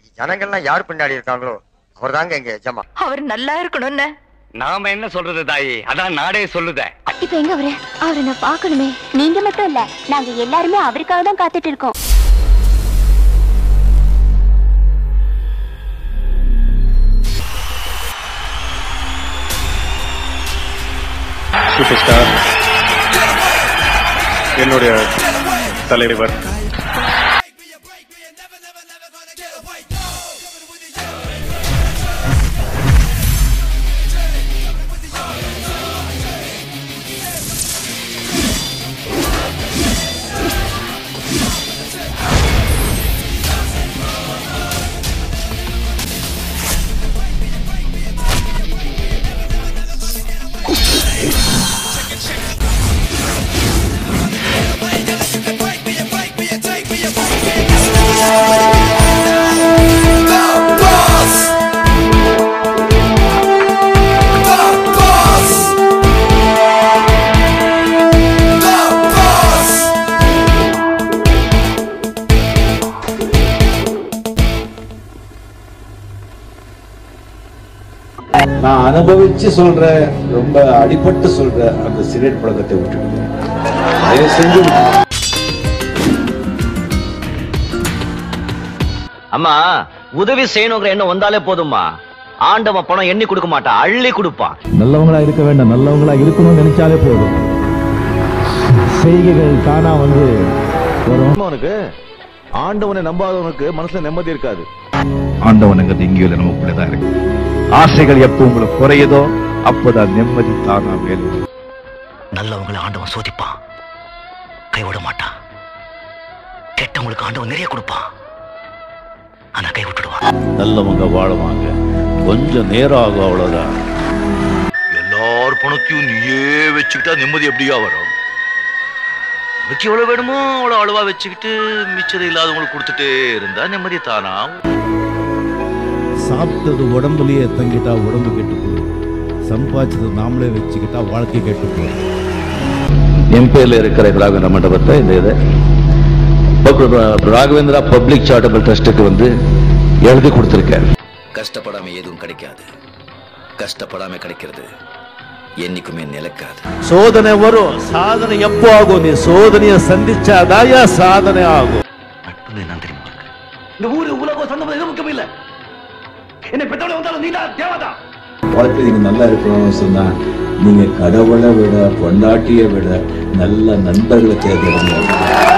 இன்னைக்கு ஜனங்கள்லாம் யார் பின்னாடி இருக்காங்களோ அவர்தாங்க எங்க எஜமா அவர் நல்லா இருக்கணும்னு நாம என்ன சொல்றது தாயி அதான் நாடே சொல்லுதே இப்ப எங்க அவரு அவரை நான் பார்க்கணுமே நீங்க மட்டும் இல்ல நாங்க எல்லாருமே அவருக்காக தான் காத்துட்டு இருக்கோம் சூப்பர் ஸ்டார் என்னுடைய தலைவர் நான் அனுபவிச்சு சொல்றேன் ரொம்ப அடிபட்டு சொல்றேன் அந்த சிகரெட் பழக்கத்தை விட்டுடுங்க தயவு செஞ்சு விட்டுடுங்க. அம்மா உதவி செய்யணுங்கிற எண்ணம் வந்தாலே போதும்மா ஆண்டவன் பணம் எண்ணி கொடுக்க மாட்டான் அள்ளி கொடுப்பான் நல்லவங்களா இருக்க வேண்டாம் நல்லவங்களா இருக்கணும்னு நினைச்சாலே போதும் செய்கைகள் தானா வந்து வரும் அவனுக்கு ஆண்டவனை நம்பாதவனுக்கு மனசுல நிம்மதி இருக்காது ஆண்டவனுங்கிறது எங்கேயோ இல்லை நமக்குள்ளதான் இருக்கு ஆசைகள் எப்போ உங்களுக்கு குறையுதோ அப்போதான் நிம்மதி தானா மேலும் நல்லவங்களை ஆண்டவன் சோதிப்பான் கைவிட மாட்டான் கெட்டவங்களுக்கு ஆண்டவன் நிறைய கொடுப்பான் ஆனா கை விட்டுடுவான் நல்லவங்க வாழுவாங்க கொஞ்சம் நேரம் ஆகும் அவ்வளவுதான் எல்லார் பணத்தையும் நீயே வச்சுக்கிட்டா நிம்மதி எப்படியா வரும் உனக்கு எவ்வளவு வேணுமோ அவ்வளவு அளவா வச்சுக்கிட்டு மிச்சம் இல்லாதவங்களுக்கு கொடுத்துட்டே இருந்தா நிம்மதி தானா சாப்பிட்டது உடம்புலயே தங்கிட்டா உடம்பு கெட்டு போகும் சம்பாதிச்சது நாமளே வச்சுக்கிட்டா வாழ்க்கை கெட்டு போகும் என் பேர்ல இருக்கிற ராகவேந்திர மண்டபத்தை இந்த இதை ராகவேந்திரா பப்ளிக் சாரிட்டபிள் ட்ரஸ்ட்டுக்கு வந்து எழுதி கொடுத்திருக்கேன் கஷ்டப்படாம எதுவும் கிடைக்காது கஷ்டப்படாம கிடைக்கிறது என்னைக்குமே நிலைக்காது சோதனை வரும் சாதனை எப்போ ஆகும் நீ சோதனையை சந்திச்சாதாயா சாதனை ஆகும் நட்புன்னு என்ன தெரியுமா உனக்கு? இந்த ஊரு உலகம் சொந்தம் எதுவும் முக்கியம் இல்ல என்னை பெற்றவளை வந்தாலும் நீதான் தேவதான் வாழ்க்கை நீங்க நல்லா இருக்கணும்னு சொன்னா நீங்க கடவுளை விட பொண்டாட்டியை விட நல்ல நண்பர்களை தேர்ந்தெடுங்க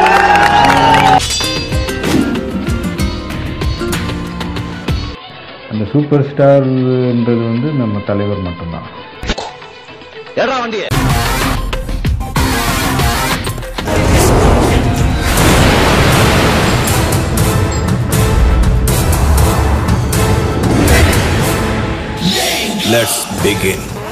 அந்த சூப்பர் ஸ்டார்ன்றது வந்து நம்ம தலைவர் மட்டும்தான் ஏடா வண்டிய Let's begin.